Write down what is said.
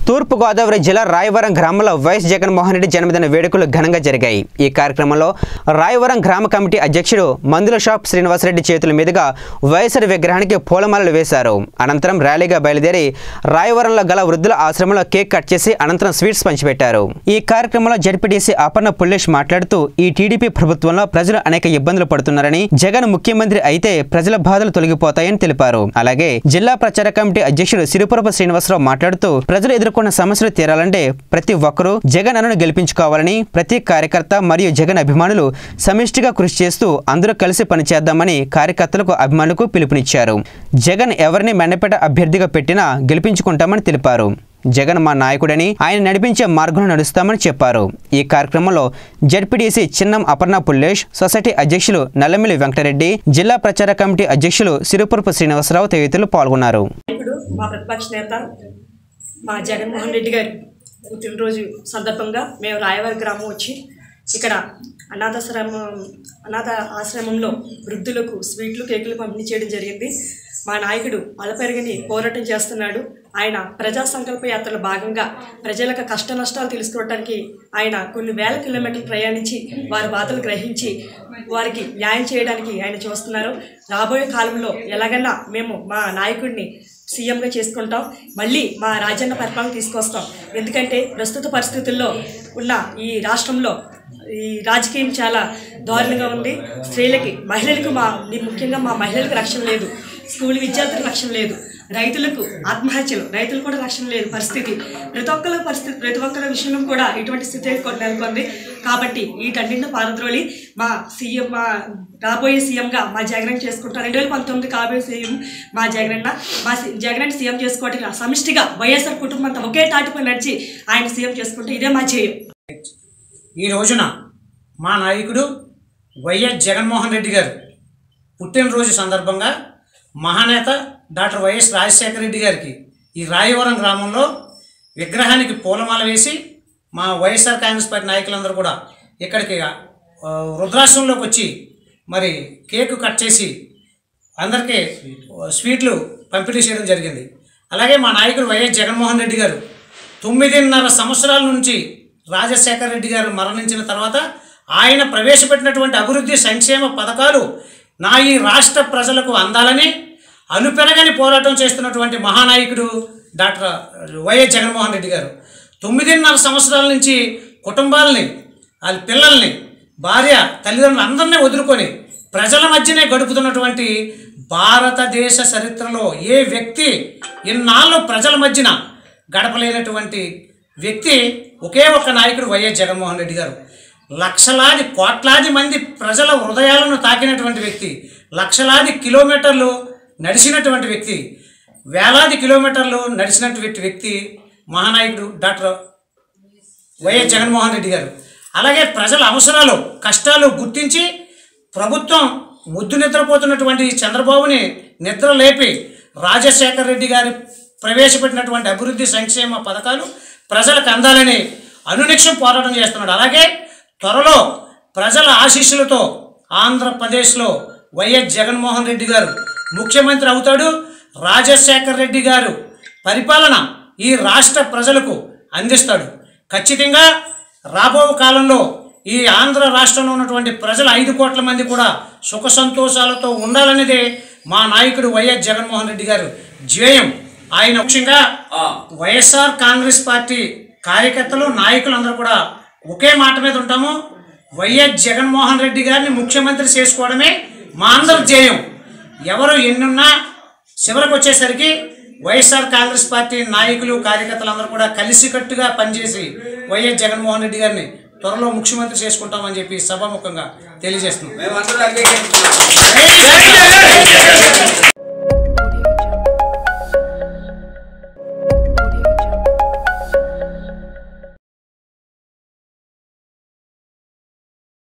తూర్పుగోదావరి జిల్లా రాయవరం గ్రామంలో వైఎస్ జగన్మోహన్ రెడ్డి జన్మదిన వేడుకలు ఘనంగా జరిగాయి ఈ కార్యక్రమంలో రాయవరం గ్రామ కమిటీ అధ్యక్షుడు మందుల షాప్ శ్రీనివాసరెడ్డి చేతుల మీదుగా వైఎస్ఆర్ విగ్రహానికి పూలమాలలు వేశారు అనంతరం ర్యాలీగా బయలుదేరి రాయవరంలో గల వృద్ధుల ఆశ్రమంలో కేక్ కట్ చేసి అనంతరం స్వీట్స్ పంచిపెట్టారు ఈ కార్యక్రమంలో జడ్పీటీసీ అపర్ణ పుల్లేష్ మాట్లాడుతూ ఈ టీడీపీ ప్రభుత్వంలో ప్రజలు అనేక ఇబ్బందులు పడుతున్నారని జగన్ ముఖ్యమంత్రి అయితే ప్రజల బాధలు తొలగిపోతాయని తెలిపారు అలాగే జిల్లా ప్రచార కమిటీ అధ్యక్షుడు సిరిపురపు శ్రీనివాసరావు మాట్లాడుతూ ప్రజలు ఎదుర్కొన్న సమస్యలు తీరాలంటే ప్రతి ఒక్కరూ జగన్ అన్నను గెలిపించుకోవాలని ప్రతి కార్యకర్త మరియు జగన్ అభిమానులు సమిష్టిగా కృషి చేస్తూ అందరూ కలిసి పనిచేద్దామని కార్యకర్తలకు అభిమానులకు పిలుపునిచ్చారు జగన్ ఎవరిని మెండపేట అభ్యర్థిగా పెట్టినా గెలిపించుకుంటామని తెలిపారు జగన్ మా నాయకుడని ఆయన నడిపించే మార్గంలో నడుస్తామని చెప్పారు ఈ కార్యక్రమంలో జడ్పీడీసీ చిన్నం అపర్ణ పుల్లేష్ సొసైటీ అధ్యక్షులు నల్లమిల్లి వెంకటరెడ్డి జిల్లా ప్రచార కమిటీ అధ్యక్షులు సిరుపురపు శ్రీనివాసరావు తదితరులు పాల్గొన్నారు నాయకుడు మా ప్రతిపక్ష నేత మా జగన్మోహన్ రెడ్డి గారి పుట్టినరోజు సందర్భంగా మేము రాయవారి గ్రామం వచ్చి ఇక్కడ అనాథాశ్రమం అనాథ ఆశ్రమంలో వృద్ధులకు స్వీట్లు కేకులు పంపిణీ చేయడం జరిగింది మా నాయకుడు అలపెరగని పోరాటం చేస్తున్నాడు ఆయన ప్రజా సంకల్ప యాత్రలో భాగంగా ప్రజలకు కష్ట నష్టాలు తెలుసుకోవడానికి ఆయన కొన్ని వేల కిలోమీటర్లు ప్రయాణించి వారి బాధలు గ్రహించి వారికి న్యాయం చేయడానికి ఆయన చూస్తున్నారు రాబోయే కాలంలో ఎలాగన్నా మేము మా నాయకుడిని సీఎంగా చేసుకుంటాం మళ్ళీ మా రాజ్యాంగ పరిపాలన తీసుకొస్తాం ఎందుకంటే ప్రస్తుత పరిస్థితుల్లో ఉన్న ఈ రాష్ట్రంలో ఈ రాజకీయం చాలా దారుణంగా ఉంది స్త్రీలకి మహిళలకు మా ముఖ్యంగా మా మహిళలకు రక్షణ లేదు స్కూల్ విద్యార్థులకు రక్షణ లేదు రైతులకు ఆత్మహత్యలు రైతులు కూడా రక్షణ లేదు పరిస్థితి ప్రతి ఒక్కరి పరిస్థితి ప్రతి ఒక్కరి విషయంలో కూడా ఇటువంటి స్థితి కొ- నెలకొంది కాబట్టి వీటన్నింటిని పారద్రోలి మా సీఎం మా రాబోయే సీఎంగా మా జగన్ చేసుకుంటాం రెండు వేల పంతొమ్మిది కాబోయే సీఎం మా జగనన్న మా సి- జగనన్న సీఎం చేసుకోవడానికి సమిష్టిగా వైఎస్ఆర్ కుటుంబం అంతా ఒకే తాటిపై నడిచి ఆయన సీఎం చేసుకుంటే ఇదే మా చేయం ఈ రోజున మా నాయకుడు వైఎస్ జగన్మోహన్ రెడ్డి గారు పుట్టినరోజు సందర్భంగా మహానేత డాక్టర్ వైఎస్ రాజశేఖర రెడ్డి గారికి ఈ రాయవరం గ్రామంలో విగ్రహానికి పూలమాల వేసి మా వైఎస్ఆర్ కాంగ్రెస్ పార్టీ నాయకులందరూ కూడా ఇక్కడికి ఆ, రుద్రాశ్రమంలోకి వచ్చి మరి కేకు కట్ చేసి అందరికీ స్వీట్లు పంపిణీ చేయడం జరిగింది అలాగే మా నాయకుడు వైఎస్ జగన్మోహన్ రెడ్డి గారు తొమ్మిదిన్నర సంవత్సరాల నుంచి రాజశేఖర రెడ్డి గారు మరణించిన తర్వాత ఆయన ప్రవేశపెట్టినటువంటి అభివృద్ధి సంక్షేమ పథకాలు నా ఈ రాష్ట్ర ప్రజలకు అందాలని అనుపెరగని పోరాటం చేస్తున్నటువంటి మహానాయకుడు డాక్టర్ వైఎస్ జగన్మోహన్ రెడ్డి గారు తొమ్మిదిన్నర సంవత్సరాల నుంచి కుటుంబాలని వాళ్ళ పిల్లల్ని భార్య తల్లిదండ్రులు అందరినీ వదులుకొని ప్రజల మధ్యనే గడుపుతున్నటువంటి భారతదేశ చరిత్రలో ఏ వ్యక్తి ఇన్నాళ్ళు ప్రజల మధ్యన గడపలేనటువంటి వ్యక్తి ఒకే ఒక్క నాయకుడు వైఎస్ జగన్మోహన్ రెడ్డి గారు లక్షలాది కోట్లాది మంది ప్రజల హృదయాలను తాకినటువంటి వ్యక్తి లక్షలాది కిలోమీటర్లు నడిచినటువంటి వ్యక్తి వేలాది కిలోమీటర్లు నడిచినటువంటి వ్యక్తి మహానాయకుడు డాక్టర్ వైఎస్ జగన్మోహన్ రెడ్డి గారు అలాగే ప్రజల అవసరాలు కష్టాలు గుర్తించి ప్రభుత్వం ముద్దు నిద్రపోతున్నటువంటి ఈ చంద్రబాబుని నిద్ర లేపి రాజశేఖర రెడ్డి గారి ప్రవేశపెట్టినటువంటి అభివృద్ధి సంక్షేమ పథకాలు ప్రజలకు అందాలని అనునిక్షం పోరాటం చేస్తున్నాడు అలాగే త్వరలో ప్రజల ఆశీస్సులతో ఆంధ్రప్రదేశ్లో వైఎస్ జగన్మోహన్ రెడ్డి గారు ముఖ్యమంత్రి అవుతాడు రాజశేఖర రెడ్డి గారు పరిపాలన ఈ రాష్ట్ర ప్రజలకు అందిస్తాడు ఖచ్చితంగా రాబో కాలంలో ఈ ఆంధ్ర రాష్ట్రంలో ఉన్నటువంటి ప్రజల ఐదు కోట్ల మంది కూడా సుఖ సంతోషాలతో ఉండాలనేదే మా నాయకుడు వైఎస్ జగన్మోహన్ రెడ్డి గారు ధ్యేయం ఆయన ముఖ్యంగా వైఎస్ఆర్ కాంగ్రెస్ పార్టీ కార్యకర్తలు నాయకులు అందరూ కూడా ఒకే మాట మీద ఉంటాము వైఎస్ జగన్మోహన్ రెడ్డి గారిని ముఖ్యమంత్రి చేసుకోవడమే మా అందరి ధ్యేయం ఎవరు ఎన్నున్నా చివరికి వచ్చేసరికి వైఎస్ఆర్ కాంగ్రెస్ పార్టీ నాయకులు కార్యకర్తలు అందరూ కూడా కలిసికట్టుగా పనిచేసి వైఎస్ జగన్మోహన్ రెడ్డి గారిని త్వరలో ముఖ్యమంత్రి చేసుకుంటామని చెప్పి సభాముఖంగా తెలియజేస్తున్నాం